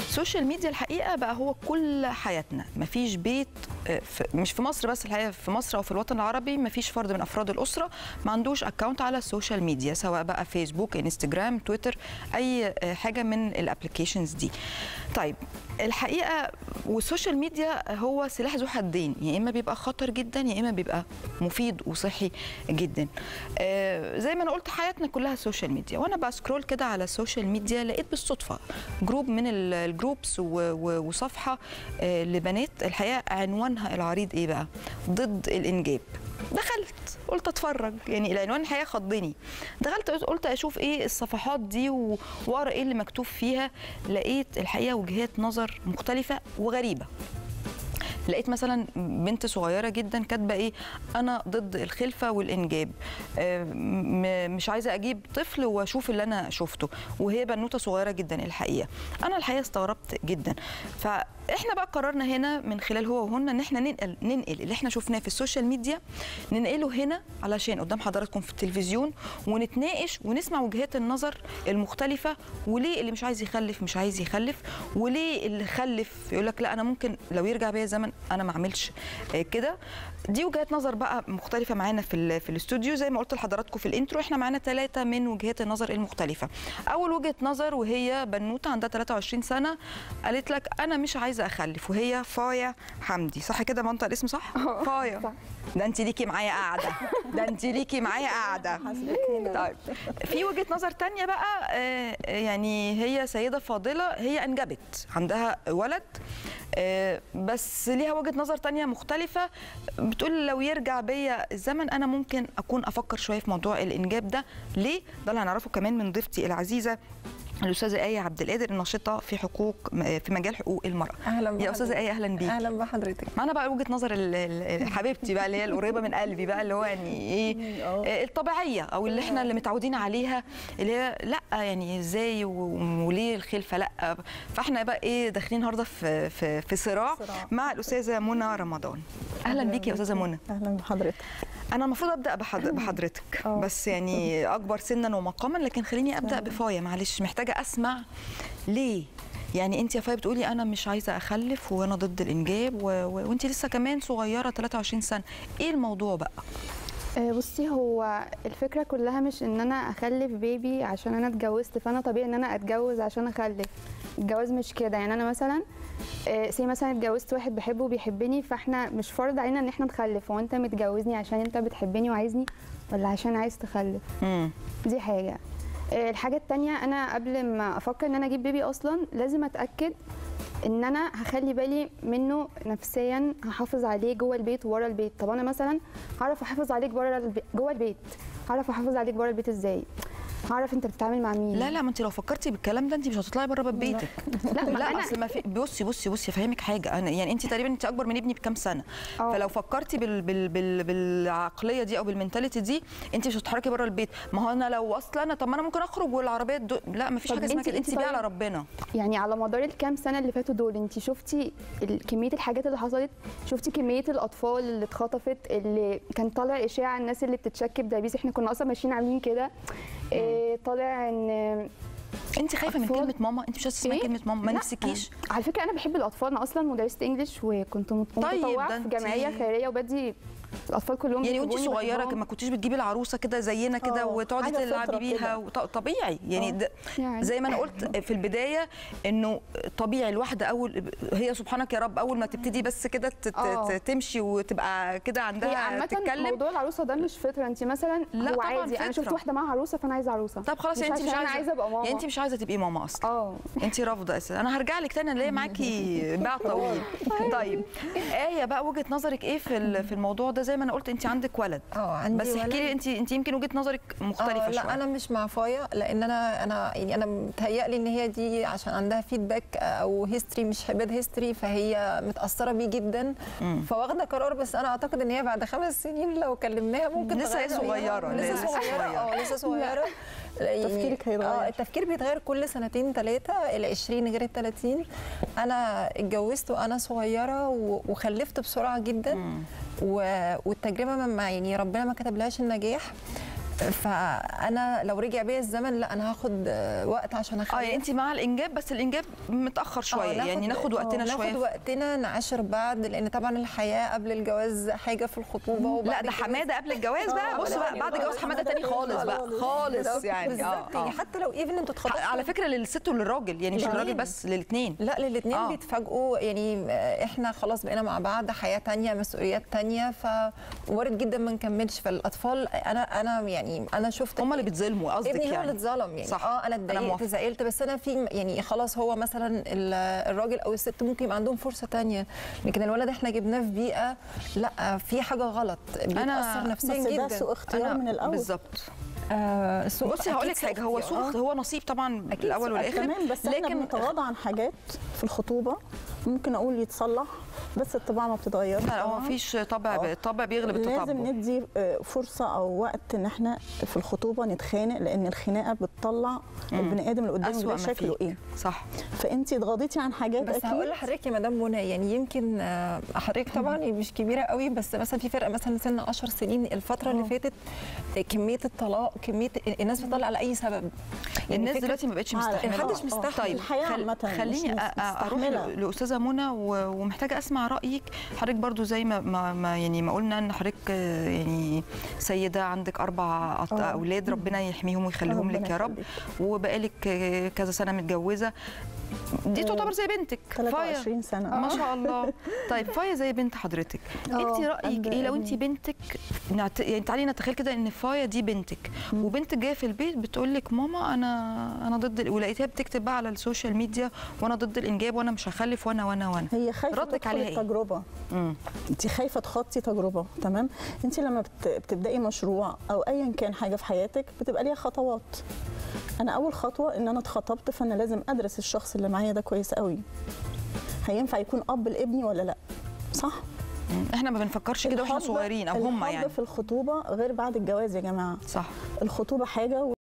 السوشيال ميديا الحقيقه بقى هو كل حياتنا مفيش بيت آه، في مش في مصر بس الحقيقه في مصر او في الوطن العربي مفيش فرد من افراد الاسره ما عندوش اكونت على السوشيال ميديا سواء بقى فيسبوك انستجرام تويتر اي آه، حاجه من الابلكيشنز دي طيب الحقيقه والسوشيال ميديا هو سلاح ذو حدين يا اما بيبقى خطر جدا يا اما بيبقى مفيد وصحي جدا آه، زي ما انا قلت حياتنا كلها سوشيال ميديا وانا بسكرول كده على السوشيال ميديا لقيت بالصدفه جروب من ال- الجروبس و- و- وصفحه آه، لبنات الحقيقه عنوانها العريض ايه بقى ضد الانجاب دخلت قلت اتفرج يعني العنوان الحقيقه خضني دخلت قلت اشوف ايه الصفحات دي و- واقرا ايه اللي مكتوب فيها لقيت الحقيقه وجهات نظر مختلفه وغريبه لقيت مثلا بنت صغيره جدا كاتبه ايه انا ضد الخلفه والانجاب آه، م- مش عايزه اجيب طفل واشوف اللي انا شفته وهي بنوته صغيره جدا الحقيقه انا الحقيقه استغربت جدا فاحنا بقى قررنا هنا من خلال هو وهن ان احنا ننقل ننقل اللي احنا شفناه في السوشيال ميديا ننقله هنا علشان قدام حضراتكم في التلفزيون ونتناقش ونسمع وجهات النظر المختلفه وليه اللي مش عايز يخلف مش عايز يخلف وليه اللي خلف يقول لك لا انا ممكن لو يرجع بيا زمن انا ما اعملش آه، كده دي وجهات نظر بقى مختلفه معانا في ال- في الاستوديو زي ما قلت لحضراتكم في الانترو احنا معانا ثلاثه من وجهات النظر المختلفه اول وجهه نظر وهي بنوته عندها 23 سنه قالت لك انا مش عايزه اخلف وهي فايا حمدي صح كده منطق الاسم صح فايا صح. ده انت ليكي معايا قاعده ده انت ليكي معايا قاعده طيب في وجهه نظر تانية بقى آه، يعني هي سيده فاضله هي انجبت عندها ولد آه، بس ليها وجهه نظر تانية مختلفه بتقول لو يرجع بيا الزمن انا ممكن اكون افكر شويه في موضوع الانجاب ده ليه ده اللي هنعرفه كمان من ضيفتي العزيزه الاستاذه ايه عبد القادر الناشطه في حقوق في مجال حقوق المراه اهلا يا بحضرتك. استاذه ايه اهلا بيكي اهلا بحضرتك معانا بقى وجهه نظر ال- ال- حبيبتي بقى اللي هي القريبه من قلبي بقى اللي هو يعني ايه آه، الطبيعيه او اللي احنا اللي متعودين عليها اللي هي لا يعني ازاي و- وليه الخلفه لا فاحنا بقى ايه داخلين النهارده في في في صراع صراع. مع الاستاذه منى رمضان اهلا بيكي يا استاذه منى اهلا بحضرتك انا المفروض ابدا بحض- بحضرتك آه. بس يعني اكبر سنا ومقاما لكن خليني ابدا بفايا معلش محتاجه اسمع ليه يعني انت يا فايا بتقولي انا مش عايزه اخلف وانا ضد الانجاب و... و... وانت لسه كمان صغيره 23 سنه ايه الموضوع بقى آه، بصي هو الفكره كلها مش ان انا اخلف بيبي عشان انا اتجوزت فانا طبيعي ان انا اتجوز عشان اخلف الجواز مش كده يعني انا مثلا سي مثلا اتجوزت واحد بحبه وبيحبني فاحنا مش فرض علينا ان احنا نخلف هو انت متجوزني عشان انت بتحبني وعايزني ولا عشان عايز تخلف امم دي حاجه آه، الحاجه التانية انا قبل ما افكر ان انا اجيب بيبي اصلا لازم اتاكد ان انا هخلي بالي منه نفسيا هحافظ عليه جوه البيت وورا البيت طب انا مثلا هعرف احافظ عليك بره البيت جوه البيت هعرف احافظ عليك بره البيت ازاي هعرف انت بتتعامل مع مين لا لا ما انت لو فكرتي بالكلام ده انت مش هتطلعي بره باب بيتك لا، ما لا أنا- اصل ما في بصي بصي بصي افهمك حاجه انا يعني انت تقريبا انت اكبر من ابني بكام سنه اه. فلو فكرتي بال بال بال بالعقليه دي او بالمنتاليتي دي انت مش هتتحركي بره البيت ما هو انا لو اصلا انا طب ما انا ممكن اخرج والعربيه دو... لا ما فيش طب حاجه اسمها انت- كده انت انت سيبيها طيب- على ربنا يعني على مدار الكام سنه اللي فاتوا دول انت شفتي ال- كميه الحاجات اللي حصلت شفتي كميه الاطفال اللي اتخطفت اللي كان طالع اشاعه الناس اللي بتتشك بدبيس احنا كنا اصلا ماشيين عاملين كده إيه طالع ان انت خايفه من أطفال. كلمه ماما انت مش عايزه تسمعي ايه؟ كلمه ماما ما لا. نفسكيش على فكره انا بحب الاطفال انا اصلا مدرسه انجليش وكنت مت- طيب، متطوعه ده في انت- جمعيه خيريه وبدي الاطفال كلهم يعني وانت بيحبوني صغيره وبحبهم. ما كنتيش بتجيبي العروسه كده زينا كده اه، وتقعدي حاجة تلعبي فطرة بيها كده. وط- طبيعي يعني اه. ده يعني. زي ما انا قلت في البدايه انه طبيعي الواحده اول هي سبحانك يا رب اول ما تبتدي بس كده ت- ت- اه. تمشي وتبقى كده هي عندها عامة تتكلم موضوع العروسه ده مش فطره انت مثلا لا هو طبعاً عادي انا شفت فطرة. واحده معاها عروسه فانا عايزه عروسه طب خلاص مش يعني انت مش عشان عايزه انا عايزه ابقى ماما يعني انت مش عايزه تبقي ماما اصلا اه انت رافضه اساسا انا هرجع لك تاني انا ليا معاكي باع طويل طيب ايه بقى وجهه نظرك ايه في ال- في الموضوع ده زي ما انا قلت انت عندك ولد اه عندي بس احكي لي ولد. انت انت يمكن وجهه نظرك مختلفه آه شويه لا انا مش مع فايا لان انا انا يعني انا متهيألي ان هي دي عشان عندها فيدباك او هيستوري مش باد هيستوري فهي متاثره بيه جدا مم. فواخده قرار بس انا اعتقد ان هي بعد خمس سنين لو كلمناها ممكن لسه هي تغير رأيها. صغيرة، لسه لسه صغيره صغيرة. اه لسه صغيره يعني- تفكيرك هيتغير. اه التفكير بيتغير كل سنتين ثلاثه ال 20 غير ال 30 انا اتجوزت وانا صغيره و- وخلفت بسرعه جدا و- والتجربه ما يعني ربنا ما كتبلهاش النجاح فانا لو رجع بيا الزمن لا انا هاخد آه، وقت عشان اه اخلف يعني انت مع الانجاب بس الانجاب متاخر شويه آه، يعني ناخد وقتنا آه، شويه ناخد وقتنا نعاشر بعض لان طبعا الحياه قبل الجواز حاجه في الخطوبه وبعد لا ده الجواز حماده قبل الجواز بقى آه، بص لا، بقى يعني بعد خلاص الجواز حماده حمادة تاني تاني خالص بقى خالص. خالص يعني بالظبط اه يعني اه حتى لو ايفن انتوا اتخطبتوا على فكره للست وللراجل يعني مش الاتنين. للراجل بس للاثنين لا للاثنين آه. آه. بيتفاجئوا يعني آه، احنا خلاص بقينا مع بعض حياه تانية مسؤوليات تانية فوارد جدا ما نكملش فالاطفال انا انا يعني انا شفت هم اللي بيتظلموا قصدك ابني هو اللي يعني اتظلم يعني صح. اه انا أنا اتضايقت موافقة. زعلت بس انا في يعني خلاص هو مثلا ال- الراجل او الست ممكن يبقى عندهم فرصه تانية لكن الولد احنا جبناه في بيئه لا في حاجه غلط بيتاثر نفسيا بس ده جدا سوء اختيار من الاول بالظبط آه سوء بصي هقول لك أكيد سوء حاجه هو اختيار. سوء هو نصيب طبعا أكيد الاول سوء والاخر تمام بس احنا لكن بنتغاضى عن حاجات في الخطوبه ممكن اقول يتصلح بس الطباع ما بتتغيرش لا هو طبعاً. مفيش طبع آه. الطبع بيغلب لازم التطبع ندي آه، فرصه او وقت ان احنا في الخطوبه نتخانق لان الخناقه بتطلع البني ادم اللي قدامك أسوأ ده ما شكله فيك ايه صح فانت اتغاضيتي عن حاجات بس اكيد هقول لحضرتك يا مدام منى يعني يمكن آه، حضرتك طبعا مش كبيره قوي بس مثلا في فرق مثلا سن 10 سنين الفتره اللي فاتت آه، كميه الطلاق كميه الناس بتطلق على اي سبب الناس فكرة- دلوقتي ما بقتش على- مستحمله محدش آه، آه. مستحمل. طيب الحياة عامة مش خليني مس- أ- أ- اروح مستحملة. ل- لاستاذه منى و- ومحتاجه اسمع رايك حضرتك برضو زي ما, ما, ما يعني ما قلنا ان حضرتك آه، يعني سيده عندك اربع أط- آه. اولاد ربنا يحميهم ويخليهم ربنا لك يا رب يخليك. وبقالك آه، كذا سنه متجوزه دي آه، تعتبر زي بنتك فايا 23 سنه ما شاء الله طيب فايا زي بنت حضرتك آه، انت رايك قد ايه لو انت ابني. بنتك نعت... يعني تعالي نتخيل كده ان فايا دي بنتك وبنتك جايه في البيت بتقول لك ماما انا انا ضد ال- ولقيتها بتكتب بقى على السوشيال ميديا وانا ضد الانجاب وانا مش هخلف وانا وانا وانا هي خايفه ردك تدخل عليها إيه؟ التجربه امم انت خايفه تخطي تجربه تمام انت لما بت- بتبداي مشروع او ايا كان حاجه في حياتك بتبقى ليها خطوات انا اول خطوه ان انا اتخطبت فانا لازم ادرس الشخص اللي معايا ده كويس قوي هينفع يكون اب لابني ولا لا صح احنا ما بنفكرش كده واحنا الحب- صغيرين او هم الحب يعني في الخطوبه غير بعد الجواز يا جماعه صح الخطوبه حاجه